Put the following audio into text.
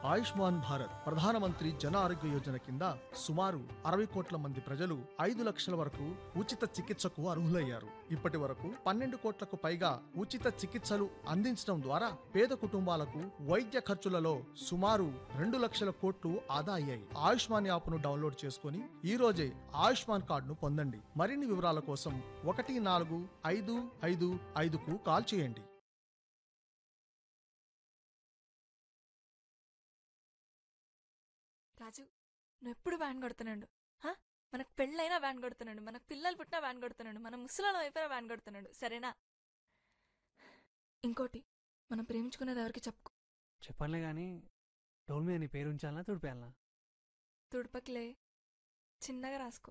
ఆయుష్మాన్ భారత్ ప్రధానమంత్రి జన ఆరోగ్య యోజన కింద సుమారు అరవై కోట్ల మంది ప్రజలు ఐదు లక్షల వరకు ఉచిత చికిత్సకు అర్హులయ్యారు ఇప్పటి వరకు పన్నెండు కోట్లకు పైగా ఉచిత చికిత్సలు అందించడం ద్వారా పేద కుటుంబాలకు వైద్య ఖర్చులలో సుమారు రెండు లక్షల కోట్లు ఆదా అయ్యాయి ఆయుష్మాన్ యాప్ను డౌన్లోడ్ చేసుకుని ఈ రోజే ఆయుష్మాన్ కార్డును పొందండి మరిన్ని వివరాల కోసం ఒకటి నాలుగు ఐదు ఐదు ఐదుకు కాల్ చేయండి రాజు నువ్వు ఎప్పుడు వ్యాన్ కొడుతున్నాడు హా? మనకు పెళ్ళైనా వ్యాన్ కొడుతున్నాడు మనకు పిల్లలు పుట్టినా వ్యాన్ కొడుతున్నాడు మన ముసలాల అయిపోయినా వ్యాన్ కొడుతున్నాడు సరేనా ఇంకోటి మనం ప్రేమించుకునేది ఎవరికి చెప్పుకో చెప్పనులే కానీ డోల్ మీద నీ పేరు ఉంచాలనా తుడిపేయాలనా తుడపకిలే చిన్నగా రాసుకో